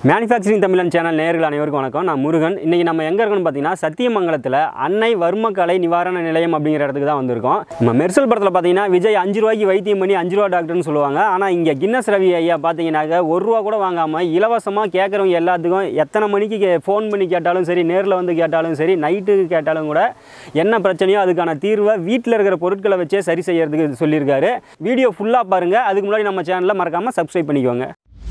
Manufacturing தமிழன் channel நேயர்கள் அனைவருக்கும் வணக்கம் நான் முருகன் இன்றைக்கி நம்ம எங்கே இருக்கோம்னு பார்த்தீங்கன்னா சத்தியமங்கலத்தில் அன்னை வர்மக்கலை நிவாரண நிலையம் அப்படிங்கிற இடத்துக்கு தான் வந்திருக்கோம் நம்ம மெர்சல் படத்தில் பார்த்தீங்கன்னா விஜய் அஞ்சு ரூபாய்க்கு வைத்தியம் பண்ணி அஞ்சு ரூபா டாக்டர்னு சொல்லுவாங்க ஆனால் இங்கே கின்னஸ் ரவி ஐயா பார்த்தீங்கன்னாக்க ஒரு ரூபா கூட வாங்காமல் இலவசமாக கேட்குறவங்க எல்லாத்துக்கும் எத்தனை மணிக்கு ஃபோன் பண்ணி கேட்டாலும் சரி நேரில் வந்து கேட்டாலும் சரி நைட்டுக்கு கேட்டாலும் கூட என்ன பிரச்சனையோ அதுக்கான தீர்வை வீட்டில் இருக்கிற பொருட்களை வச்சே சரி செய்யறதுக்கு சொல்லியிருக்காரு வீடியோ ஃபுல்லாக பாருங்கள் அதுக்கு முன்னாடி நம்ம சேனலை மறக்காமல் சப்ஸ்கிரைப் பண்ணிக்கோங்க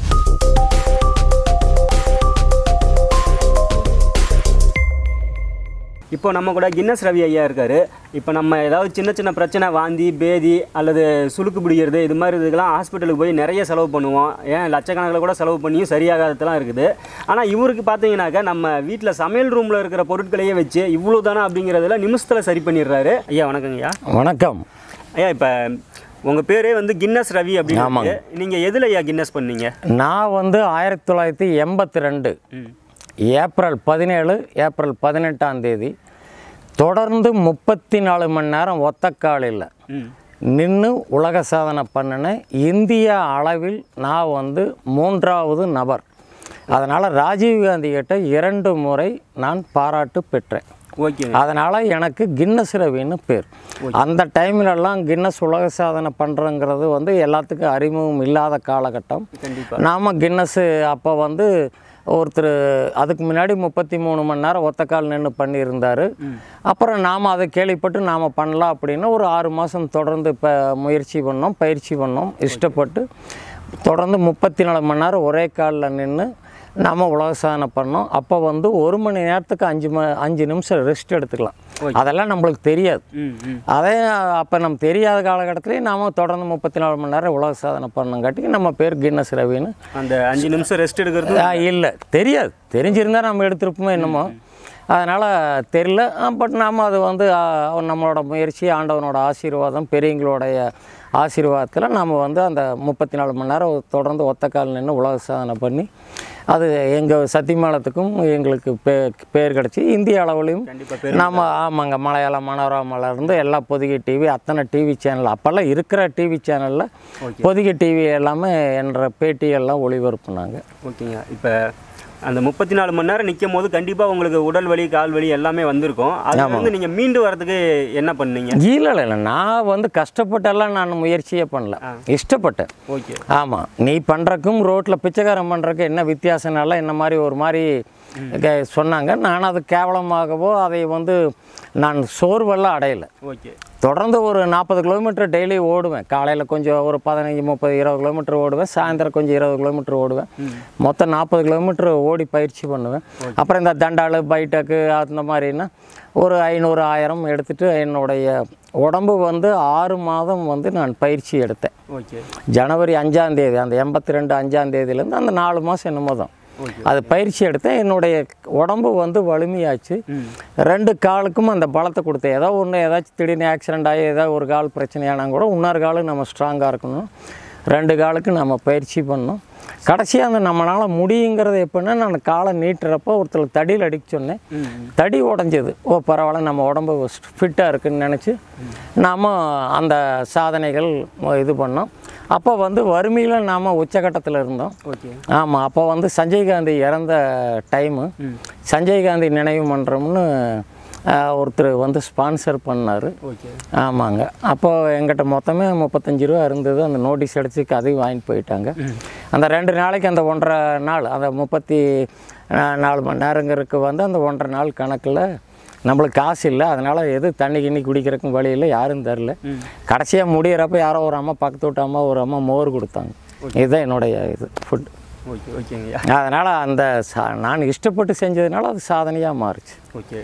இப்போ நம்ம கூட கின்னஸ் ரவி ஐயா இருக்காரு இப்போ நம்ம ஏதாவது சின்ன சின்ன பிரச்சனை வாந்தி பேதி அல்லது சுளுக்கு பிடிக்கிறது இது மாதிரி இதுக்கெல்லாம் ஹாஸ்பிட்டலுக்கு போய் நிறைய செலவு பண்ணுவோம் ஏன் லட்சக்கணக்கில் கூட செலவு பண்ணியும் சரியாகாததெல்லாம் இருக்குது ஆனால் இவருக்கு பார்த்தீங்கன்னாக்கா நம்ம வீட்டில் சமையல் ரூமில் இருக்கிற பொருட்களையே வச்சு இவ்வளோ தானே அப்படிங்கிறதுல நிமிஷத்தில் சரி பண்ணிடுறாரு ஐயா வணக்கங்க ஐயா வணக்கம் ஐயா இப்போ உங்கள் பேரே வந்து கின்னஸ் ரவி அப்படின்னு நீங்கள் எதில் ஐயா கின்னஸ் பண்ணீங்க நான் வந்து ஆயிரத்தி தொள்ளாயிரத்தி எண்பத்தி ரெண்டு ம் ஏப்ரல் பதினேழு ஏப்ரல் பதினெட்டாம் தேதி தொடர்ந்து முப்பத்தி நாலு மணி நேரம் ஒத்த காலில் ம் நின்று உலக சாதனை பண்ணினேன் இந்திய அளவில் நான் வந்து மூன்றாவது நபர் அதனால் ராஜீவ்காந்தி கிட்ட இரண்டு முறை நான் பாராட்டு பெற்றேன் ஓகேங்க அதனால் எனக்கு கின்னஸ் ரவின்னு பேர் அந்த டைம்லலாம் கின்னஸ் உலக சாதனை பண்ணுறங்கிறது வந்து எல்லாத்துக்கும் அறிமுகம் இல்லாத காலகட்டம் கண்டிப்பாக நாம் கின்னஸ்ஸு அப்போ வந்து ஒருத்தர் அதுக்கு முன்னாடி முப்பத்தி மூணு மணி நேரம் ஒத்தக்கால் நின்று பண்ணியிருந்தார் அப்புறம் நாம் அதை கேள்விப்பட்டு நாம் பண்ணலாம் அப்படின்னு ஒரு ஆறு மாதம் தொடர்ந்து இப்போ முயற்சி பண்ணோம் பயிற்சி பண்ணோம் இஷ்டப்பட்டு தொடர்ந்து முப்பத்தி நாலு மணி நேரம் ஒரே காலில் நின்று நாம் உலக சாதனை பண்ணோம் அப்போ வந்து ஒரு மணி நேரத்துக்கு அஞ்சு ம அஞ்சு நிமிஷம் ரெஸ்ட் எடுத்துக்கலாம் அதெல்லாம் நம்மளுக்கு தெரியாது ம் ம் அதே அப்போ நம்ம தெரியாத காலகட்டத்திலேயே நாம தொடர்ந்து முப்பத்தி நாலு மணி நேரம் உலக சாதனை பண்ணங்காட்டி நம்ம பேர் கின்னஸ் ரவின்னு அந்த அஞ்சு நிமிஷம் ரெஸ்ட் எடுக்கிறது இல்லை தெரியாது தெரிஞ்சிருந்தா நம்ம எடுத்திருப்போமோ என்னமோ அதனால் தெரில பட் நாம் அது வந்து ஆ, நம்மளோட முயற்சி ஆண்டவனோட ஆசீர்வாதம் பெரியவங்களுடைய ஆசீர்வாதத்தில் நாம் வந்து அந்த முப்பத்தி நாலு மணி நேரம் தொடர்ந்து ஒத்த கால் நின்று உலக சாதனை பண்ணி அது எங்கள் சத்தியமலத்துக்கும் எங்களுக்கு பே பேர் கிடச்சி இந்திய அளவுலையும் கண்டிப்பாக நம்ம ஆமாங்க மலையாள மனோரமால இருந்து எல்லா பொதிகை டிவி அத்தனை டிவி சேனல் அப்போல்லாம் இருக்கிற டிவி சேனலில் பொதிகை டிவி எல்லாமே என்ற பேட்டி எல்லாம் ஒளிபரப்புனாங்க ஓகேங்க இப்போ அந்த முப்பத்தி நாலு மணி நேரம் நிற்கும் போது கண்டிப்பாக உங்களுக்கு உடல் வலி கால் வலி எல்லாமே வந்திருக்கும் அது வந்து நீங்கள் மீண்டு வரதுக்கு என்ன பண்ணீங்க இல்லை இல்லை இல்லை நான் வந்து கஷ்டப்பட்டெல்லாம் நான் முயற்சியே பண்ணல இஷ்டப்பட்டேன் ஓகே ஆமாம் நீ பண்ணுறக்கும் ரோட்டில் பிச்சைக்காரன் பண்ணுறக்கு என்ன வித்தியாசம்னால என்ன மாதிரி ஒரு மாதிரி க- சொன்னாங்க நான் அது கேவலமாகவோ அதை வந்து நான் சோர்வெல்லாம் அடையலை ஓகே தொடர்ந்து ஒரு நாற்பது கிலோமீட்டர் டெய்லி ஓடுவேன் காலையில் கொஞ்சம் ஒரு பதினஞ்சு முப்பது இருபது கிலோமீட்டர் ஓடுவேன் சாயந்தரம் கொஞ்சம் இருபது கிலோமீட்டர் ஓடுவேன் மொத்தம் நாற்பது கிலோமீட்டர் ஓடி பயிற்சி பண்ணுவேன் அப்புறம் இந்த தண்டாளு பைட்டக்கு அந்த மாதிரின்னா ஒரு ஐநூறு ஆயிரம் எடுத்துகிட்டு என்னுடைய உடம்பு வந்து ஆறு மாதம் வந்து நான் பயிற்சி எடுத்தேன் ஓகே ஜனவரி அஞ்சாம் தேதி அந்த எண்பத்தி ரெண்டு அஞ்சாம் தேதியிலேருந்து அந்த நாலு மாதம் என்னமோ தான் அது பயிற்சி எடுத்தேன் என்னுடைய உடம்பு வந்து வலிமையாச்சு ரெண்டு காலுக்கும் அந்த பலத்தை கொடுத்தேன் ஏதோ ஒன்று ஏதாச்சும் திடீர்னு ஆக்சிடென்ட் ஆகி ஏதாவது ஒரு கால் பிரச்சனையானா கூட இன்னொரு காலு நம்ம ஸ்ட்ராங்காக இருக்கணும் ரெண்டு காலுக்கு நம்ம பயிற்சி பண்ணோம் கடைசியாக அந்த நம்மளால் முடியுங்கிறது எப்படின்னா நான் காலை நீட்டுறப்போ ஒருத்தர் தடியில் அடிக்க சொன்னேன் தடி உடஞ்சது ஓ பரவாயில்ல நம்ம உடம்பு ஃபிட்டாக இருக்குன்னு நினச்சி நாம் அந்த சாதனைகள் இது பண்ணோம் அப்போ வந்து வறுமையில் நாம் உச்சகட்டத்தில் இருந்தோம் ஓகே ஆமாம் அப்போ வந்து சஞ்சய் காந்தி இறந்த டைமு சஞ்சய் காந்தி நினைவு மன்றம்னு ஆஹ், ஒருத்தர் வந்து ஸ்பான்சர் பண்ணார் ஓகே ஆமாங்க அப்போ எங்கிட்ட மொத்தமே முப்பத்தஞ்சு ரூபா இருந்தது அந்த நோட்டீஸ் அடித்து கதையும் வாங்கிட்டு போயிட்டாங்க அந்த ரெண்டு நாளைக்கு அந்த ஒன்றரை நாள் அந்த முப்பத்தி ஆஹ், நாலு மணி நேரங்கிறதுக்கு வந்து அந்த ஒன்றரை நாள் கணக்கில் நம்மளுக்கு காசு இல்லை அதனால் எது தண்ணி கிண்ணி குடிக்கிறதுக்கும் வழி இல்லை யாரும் தரல கடைசியாக முடியிறப்ப யாரோ ஒரு அம்மா பக்கத்து வீட்டு அம்மா ஒரு அம்மா மோர் கொடுத்தாங்க இதுதான் என்னுடைய இது ஃபுட் ஓகே ஓகேங்கய்யா அதனால் அந்த சா நான் இஷ்டப்பட்டு செஞ்சதுனால அது சாதனையாக மாறுச்சு ஓகே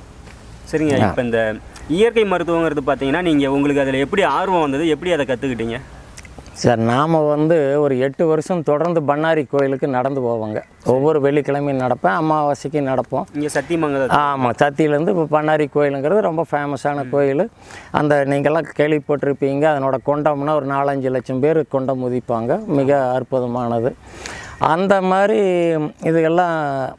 சரிங்க இப்போ இந்த இயற்கை மருத்துவங்கிறது பார்த்தீங்கன்னா நீங்கள் உங்களுக்கு அதில் எப்படி ஆர்வம் வந்தது எப்படி அதை கற்றுக்கிட்டீங்க சார் நாம் வந்து ஒரு எட்டு வருஷம் தொடர்ந்து பண்ணாரி கோயிலுக்கு நடந்து போவோங்க ஒவ்வொரு வெள்ளிக்கிழமையும் நடப்பேன் அமாவாசைக்கு நடப்போம் இங்கே சத்தியமங்கல ஆமாம் சத்தியிலேருந்து இப்போ பண்ணாரி கோயிலுங்கிறது ரொம்ப ஃபேமஸான கோயில் அந்த நீங்கள்லாம் கேள்விப்பட்டிருப்பீங்க அதனோட கொண்டம்னா ஒரு நாலஞ்சு லட்சம் பேர் கொண்டம் முதிப்பாங்க மிக அற்புதமானது அந்த மாதிரி இதுகெல்லாம்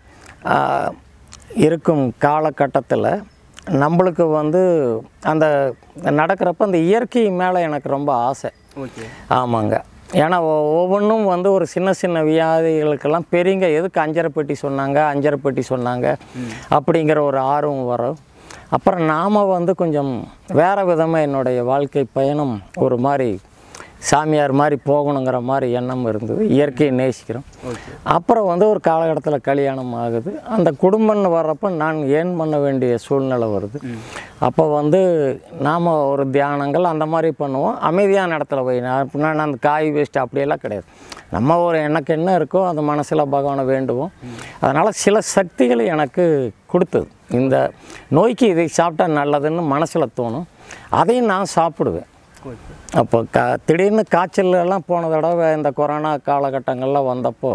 ஆ, இருக்கும் காலகட்டத்தில் நம்மளுக்கு வந்து அந்த நடக்கிறப்ப அந்த இயற்கை மேலே எனக்கு ரொம்ப ஆசை ஓகே ஆமாங்க ஏன்னா ஒ- ஒவ்வொன்றும் வந்து ஒரு சின்ன சின்ன வியாதிகளுக்கெல்லாம் பெரியங்க எதுக்கு அஞ்சரை பெட்டி சொன்னாங்க அஞ்சரை பெட்டி சொன்னாங்க அப்படிங்கிற ஒரு ஆர்வம் வரும் அப்புறம் நாம் வந்து கொஞ்சம் வேறு விதமாக என்னுடைய வாழ்க்கை பயணம் ஒரு மாதிரி சாமியார் மாதிரி போகணுங்கிற மாதிரி எண்ணம் இருந்தது இயற்கையை நேசிக்கிறோம் அப்புறம் வந்து ஒரு காலகட்டத்தில் கல்யாணம் ஆகுது அந்த குடும்பம்னு வர்றப்ப நான் ஏன் பண்ண வேண்டிய சூழ்நிலை வருது அப்போ வந்து நாம் ஒரு தியானங்கள் அந்த மாதிரி பண்ணுவோம் அமைதியான இடத்துல போய் நான் நான் அந்த காய் வேஸ்ட் அப்படியெல்லாம் கிடையாது நம்ம ஒரு எனக்கு என்ன இருக்கோ அந்த மனசில் பகவானை வேண்டுவோம் அதனால் சில சக்திகள் எனக்கு கொடுத்தது இந்த நோய்க்கு இதை சாப்பிட்டா நல்லதுன்னு மனசில் தோணும் அதையும் நான் சாப்பிடுவேன் அப்போ கா திடீர்னு காய்ச்சல் எல்லாம் போன தடவை இந்த கொரோனா காலகட்டங்கள்லாம் வந்தப்போ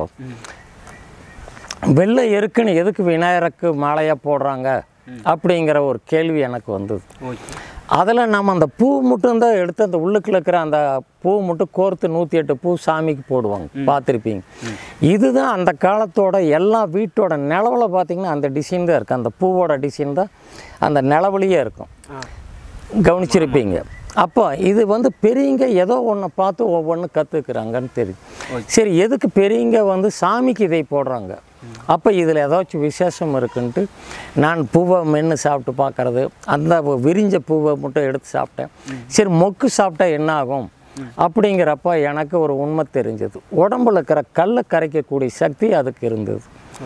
வெள்ளை எருக்குன்னு எதுக்கு விநாயகருக்கு மாலையாக போடுறாங்க அப்படிங்கிற ஒரு கேள்வி எனக்கு வந்தது ஓகே அதில் நம்ம அந்த பூ மட்டும்தான் எடுத்து அந்த உள்ளுக்குள்ள இருக்கிற அந்த பூ மட்டும் கோர்த்து நூற்றி எட்டு பூ சாமிக்கு போடுவாங்க பார்த்துருப்பீங்க இதுதான் அந்த காலத்தோட எல்லா வீட்டோட நிலவில் பார்த்தீங்கன்னா அந்த டிசைன் தான் இருக்குது அந்த பூவோட டிசைன் தான் அந்த நிலவுலையே இருக்கும் கவனிச்சிருப்பீங்க அப்போ இது வந்து பெரியவங்க ஏதோ ஒன்றை பார்த்து ஒவ்வொன்று கற்றுக்குறாங்கன்னு தெரியும் சரி எதுக்கு பெரியவங்க வந்து சாமிக்கு இதை போடுறாங்க அப்போ இதில் ஏதாச்சும் விசேஷம் இருக்குன்ட்டு நான் பூவை மென்று சாப்பிட்டு பார்க்கறது அந்த விரிஞ்ச பூவை மட்டும் எடுத்து சாப்பிட்டேன் சரி மொக்கு சாப்பிட்டா என்ன ஆகும் அப்படிங்கிறப்ப எனக்கு ஒரு உண்மை தெரிஞ்சது உடம்புல இருக்கிற கல்லை கரைக்கக்கூடிய சக்தி அதுக்கு இருந்தது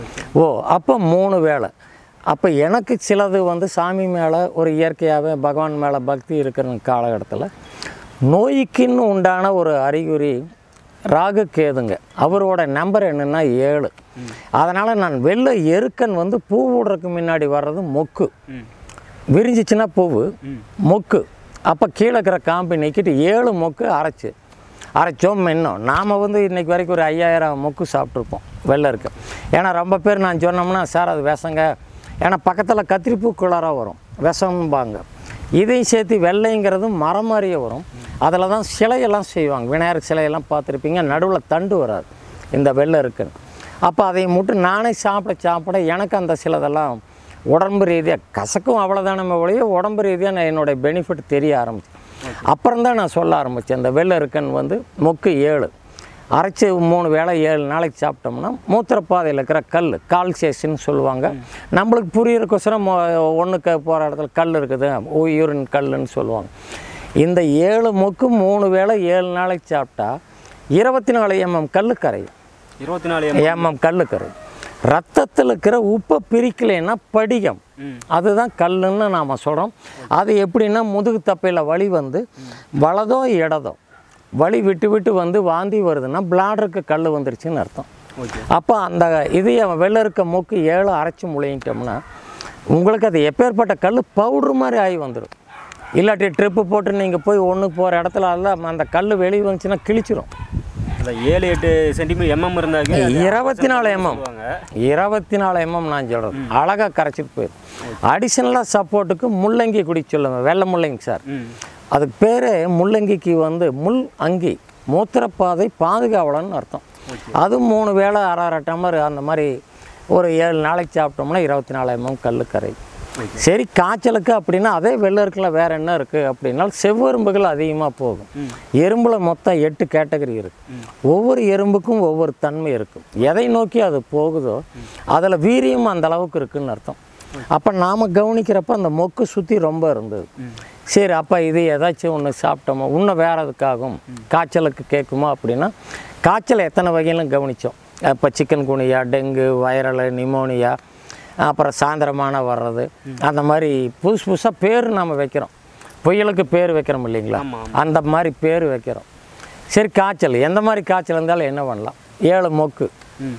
ஓ அப்போ மூணு வேளை அப்போ எனக்கு சிலது வந்து சாமி மேலே ஒரு இயற்கையாகவே பகவான் மேலே பக்தி இருக்கிற காலகட்டத்தில் நோய்க்குன்னு உண்டான ஒரு அறிகுறி ராகு கேதுங்க அவரோட நம்பர் என்னென்னா ஏழு அதனால் நான் வெள்ளை எருக்கன் வந்து பூ விடுறதுக்கு முன்னாடி வர்றது மொக்கு விரிஞ்சிச்சுன்னா பூவு மொக்கு அப்போ கீழே இருக்கிற காம்பி நீக்கிட்டு ஏழு மொக்கு அரைச்சு அரைச்சோம் மென்னோம் நாம் வந்து இன்றைக்கி வரைக்கும் ஒரு ஐயாயிரம் மொக்கு சாப்பிட்ருப்போம் வெள்ளை இருக்கு ஏன்னா ரொம்ப பேர் நான் சொன்னோம்னா சார் அது விஷங்க ஏன்னா பக்கத்தில் கத்திரிப்பூ குளாராக வரும் விஷம்பாங்க இதையும் சேர்த்து வெள்ளைங்கிறது மரம் மாதிரியே வரும் அதில் தான் சிலையெல்லாம் செய்வாங்க விநாயகர் சிலையெல்லாம் பார்த்துருப்பீங்க நடுவில் தண்டு வராது இந்த வெள்ளை இருக்குன்னு அப்போ அதை மட்டும் நானே சாப்பிட சாப்பிட எனக்கு அந்த சிலதெல்லாம் உடம்பு ரீதியாக கசக்கும் அவ்வளோதானே ஒழிய உடம்பு ரீதியாக நான் என்னுடைய பெனிஃபிட் தெரிய ஆரம்பிச்சேன் அப்புறம் தான் நான் சொல்ல ஆரம்பித்தேன் இந்த வெள்ளை இருக்கன் வந்து மொக்கு ஏழு அரைச்சி மூணு வேளை ஏழு நாளைக்கு சாப்பிட்டோம்னா மூத்திரப்பாதையில் இருக்கிற கல் கால்சியஸ்ன்னு சொல்லுவாங்க நம்மளுக்கு புரியறக்கோசரம் ஒன்றுக்கு போகிற இடத்துல கல் இருக்குது ஓ யூரின் கல்லுன்னு சொல்லுவாங்க இந்த ஏழு மொக்கு மூணு வேளை ஏழு நாளைக்கு சாப்பிட்டா இருபத்தி நாலு எம்எம் கல் கரையும் இருபத்தி நாலு எம்எம் கல் கரையும் ரத்தத்தில் இருக்கிற உப்பை பிரிக்கலைன்னா படிகம் அதுதான் கல்லுன்னு நாம் சொல்கிறோம் அது எப்படின்னா முதுகு தப்பையில் வலி வந்து வலதோ இடதோ வலி விட்டு விட்டு வந்து வாந்தி வருதுன்னா பிளாடருக்கு கல் வந்துருச்சுன்னு அர்த்தம் ஓகே அப்போ அந்த இதைய வெள்ளை இருக்க மூக்கு ஏழு அரைச்சி முளையிட்டோம்னா உங்களுக்கு அது எப்பேற்பட்ட கல் பவுட்ரு மாதிரி ஆகி வந்துடும் இல்லாட்டி ட்ரிப்பு போட்டு நீங்கள் போய் ஒன்றுக்கு போகிற இடத்துல எல்லாம் அந்த கல் வெளியே வந்துச்சுன்னா கிழிச்சிரும் அந்த ஏழு எட்டு சென்டிமீட்டர் எம்எம் இருந்தாங்க இருபத்தி நாலு எம்எம் சொல்லுவாங்க இருபத்தி நாலு எம்எம் நான் சொல்கிறேன் அழகாக கரைச்சிட்டு போயிடும் அடிஷ்னலாக சப்போர்ட்டுக்கு முள்ளங்கி குடி சொல்லுவேன் வெள்ளை முள்ளங்கி சார் ம் அதுக்கு பேர் முள்ளங்கிக்கு வந்து முள் அங்கி மூத்திரப்பாதை பாதுகாவலன்னு அர்த்தம் அது மூணு வேளை அரை அரை டம்ளர் அந்த மாதிரி ஒரு ஏழு நாளைக்கு சாப்பிட்டோம்னா இருபத்தி நாலு எம்எம் கல் கரை சரி காய்ச்சலுக்கு அப்படின்னா அதே வெள்ளை இருக்குல்ல வேறு என்ன இருக்குது அப்படின்னா செவ்வெரும்புகள் அதிகமாக போகும் எறும்பில் மொத்தம் எட்டு கேட்டகரி இருக்குது ஒவ்வொரு எறும்புக்கும் ஒவ்வொரு தன்மை இருக்கும் எதை நோக்கி அது போகுதோ அதில் வீரியம் அந்த அளவுக்கு இருக்குன்னு அர்த்தம் அப்போ நாம் கவனிக்கிறப்ப அந்த மொக்கு சுற்றி ரொம்ப இருந்தது சரி அப்போ இது ஏதாச்சும் ஒன்று சாப்பிட்டோமோ இன்னும் வேற எதுக்காகும் காய்ச்சலுக்கு கேட்குமா அப்படின்னா காய்ச்சல் எத்தனை வகையிலும் கவனித்தோம் இப்போ chikungunya dengue viral pneumonia அப்புறம் சாயந்தரமான வர்றது அந்த மாதிரி புதுசு புதுசாக பேர் நாம் வைக்கிறோம் புயலுக்கு பேர் வைக்கிறோம் இல்லைங்களா ஆமா, அந்த மாதிரி பேர் வைக்கிறோம் சரி காய்ச்சல் எந்த மாதிரி காய்ச்சல் இருந்தாலும் என்ன பண்ணலாம் ஏழு மொக்கு ம்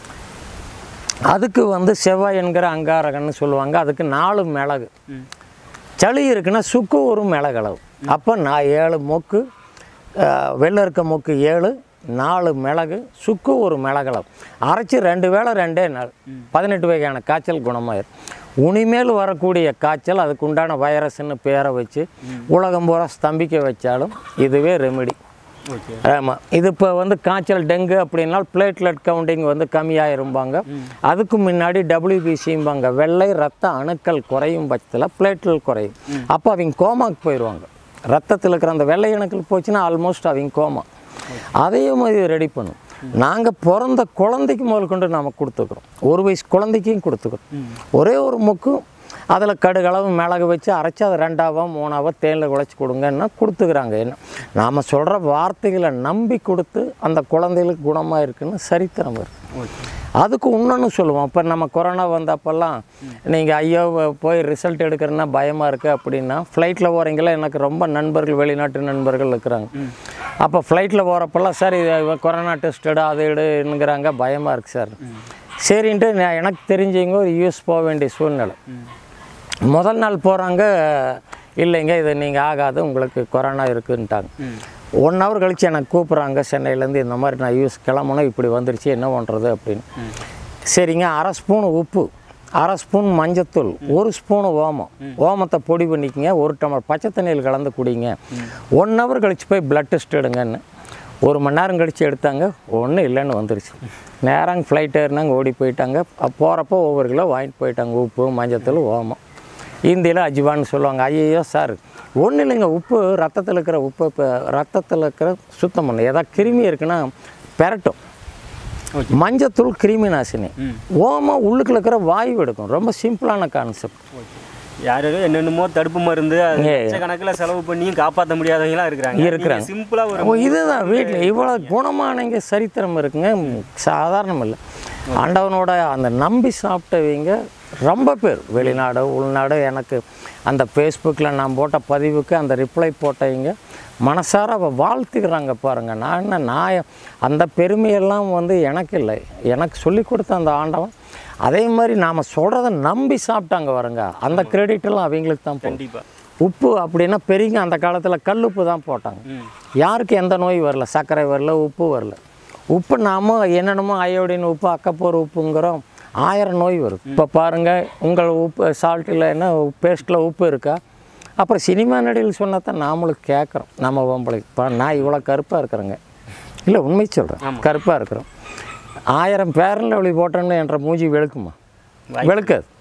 அதுக்கு வந்து செவ்வாய் என்கிற அங்காரகன்னு சொல்லுவாங்க அதுக்கு நாலு மிளகு ம் சளி இருக்குன்னா சுக்கு ஒரு மிளகளவு அப்போ நான் ஏழு மொக்கு அஹ், வெள்ளை இருக்க மொக்கு ஏழு நாலு மிளகு சுக்கு ஒரு மிளகளவு அரைச்சி ரெண்டு வேளை ரெண்டே நாள் பதினெட்டு வகையான காய்ச்சல் குணமாயிரும் உனிமேல் வரக்கூடிய காய்ச்சல் அதுக்கு உண்டான வைரஸ்ன்னு பேரை வச்சு உலகம் பூரா ஸ்தம்பிக்க வச்சாலும் இதுவே ரெமெடி ஓகே ஆமாம் இது இப்போ வந்து காய்ச்சல் டெங்கு அப்படின்னா பிளேட்லெட் கவுண்டிங் வந்து கம்மியாயிரும்பாங்க அதுக்கு முன்னாடி டபிள்யூபிசிம்பாங்க வெள்ளை ரத்த அணுக்கள் குறையும் பட்சத்தில் பிளேட்லெட் குறையும் அப்போ அவங்க கோமாக்கு போயிடுவாங்க ரத்தத்தில் இருக்கிற அந்த வெள்ளை அணுக்கள் போச்சுன்னா ஆல்மோஸ்ட் அவங்க கோமா அதையும் மாதிரி ரெடி பண்ணும் நாங்கள் பிறந்த குழந்தைக்கு முதல் கொண்டு நாம் கொடுத்துக்கிறோம் ஒரு வயசு குழந்தைக்கும் கொடுத்துக்கிறோம் ஒரே ஒரு முக்கு அதில் கடுகளவு மிளகு வச்சு அரைச்சி அதை ரெண்டாவோ மூணாவோ தேனில் குழச்சி கொடுங்கன்னா கொடுத்துக்கிறாங்க என்ன நாம் சொல்கிற வார்த்தைகளை நம்பி கொடுத்து அந்த குழந்தைகளுக்கு குணமாக இருக்குன்னு சரித்திரம் இருக்குது அதுக்கு இன்னொன்று சொல்லுவோம் இப்போ நம்ம கொரோனா வந்தப்பெல்லாம் நீங்கள் ஐயோ போய் ரிசல்ட் எடுக்கிறேன்னா பயமாக இருக்குது அப்படின்னா ஃப்ளைட்டில் போகிறீங்களா எனக்கு ரொம்ப நண்பர்கள் வெளிநாட்டு நண்பர்கள் இருக்கிறாங்க அப்போ ஃப்ளைட்டில் போகிறப்பெல்லாம் சார் இது இவன் கொரோனா டெஸ்ட் எடு அது எடுங்கிறாங்க பயமாக இருக்குது சார் சரின்ட்டு நான் எனக்கு தெரிஞ்சவங்க ஒரு யூஎஸ் போக வேண்டிய சூழ்நிலை முதல் நாள் போகிறாங்க இல்லைங்க இது நீங்கள் ஆகாது உங்களுக்கு கொரோனா இருக்குன்ட்டாங்க ஒன் ஹவர் கழித்து எனக்கு கூப்பிட்றாங்க சென்னையிலேருந்து இந்த மாதிரி நான் யூஸ் கிளம்பணும் இப்படி வந்துருச்சு என்ன பண்ணுறது அப்படின்னு சரிங்க அரை ஸ்பூன் உப்பு அரை ஸ்பூன் மஞ்சத்தூள் ஒரு ஸ்பூன் ஓமம் ஓமத்தை பொடி பண்ணிக்கங்க ஒரு டம்ளர் பச்சை தண்ணியில் கலந்து குடிங்க ஒன் ஹவர் கழித்து போய் பிளட் டெஸ்ட் எடுங்கன்னு ஒரு மணி நேரம் கழித்து எடுத்தாங்க ஒன்றும் இல்லைன்னு வந்துருச்சு நேரம் ஃப்ளைட் ஏறினாங்க ஓடி போயிட்டாங்க போகிறப்போ ஒவ்வொரு கிலோ வாங்கிட்டு போயிட்டாங்க உப்பு மஞ்சத்தூள் ஓமம் இந்தியில் அஜ்வான்னு சொல்லுவாங்க ஐயோ சார் ஒன்றும் இல்லைங்க உப்பு ரத்தத்தில் இருக்கிற உப்பு இப்போ ரத்தத்தில் இருக்கிற சுத்தம் பண்ணு ஏதாவது கிருமி இருக்குன்னா பெரட்டும் மஞ்சத்தூள் கிருமி நாசினி ஓமம் உள்ளுக்குள்ள இருக்கிற வாயு எடுக்கும் ரொம்ப சிம்பிளான கான்செப்ட் யார் யாரோ என்னென்னமோ தடுப்பு மருந்து கணக்கில் செலவு பண்ணியும் காப்பாற்ற முடியாதவங்களாம் இருக்கிறாங்க இருக்கிறாங்க. சிம்பிளாக ஒரு ஓ இதுதான் வீட்டில் இவ்வளோ குணமானங்க சரித்திரம் இருக்குங்க சாதாரணம் இல்லை ஆண்டவனோட அந்த நம்பி சாப்பிட்டவங்க ரொம்ப பேர் வெளிநாடு உள்நாடு எனக்கு அந்த ஃபேஸ்புக்கில் நான் போட்ட பதிவுக்கு அந்த ரிப்ளை போட்டவங்க மனசார அவ வாழ்த்துக்கிறாங்க பாருங்கள் நான் என்ன நான் அந்த பெருமையெல்லாம் வந்து எனக்கு இல்லை எனக்கு சொல்லி கொடுத்த அந்த ஆண்டவன் அதே மாதிரி நாம் சொல்கிறத நம்பி சாப்பிட்டாங்க வருங்க அந்த கிரெடிட் எல்லாம் அவங்களுக்கு தான் போகும் கண்டிப்பாக உப்பு அப்படின்னா பெரியங்க அந்த காலத்தில் கல் உப்பு தான் போட்டாங்க யாருக்கு எந்த நோய் வரல சர்க்கரை வரல உப்பு வரல உப்பு நாம என்னென்னமோ அயோடின் உப்பு அக்கப்போர் உப்புங்கிறோம் ஆயிரம் நோய் வரும் இப்போ பாருங்கள் உங்கள் உப்பு சால்ட்டில் என்ன பேஸ்ட்டில் உப்பு இருக்கா அப்புறம் சினிமா நடிகள் சொன்னதான் நாமளும் கேட்குறோம் நம்ம பொம்பளைக்கு இப்போ நான் இவ்வளோ கருப்பாக இருக்கிறேங்க இல்லை உண்மை சொல்கிறேன் கருப்பாக இருக்கிறோம் ஆயிரம் பேரனில் ஒளி போட்டோன்னு என்ற மூஞ்சி வெளுக்குமா வெளுக்காது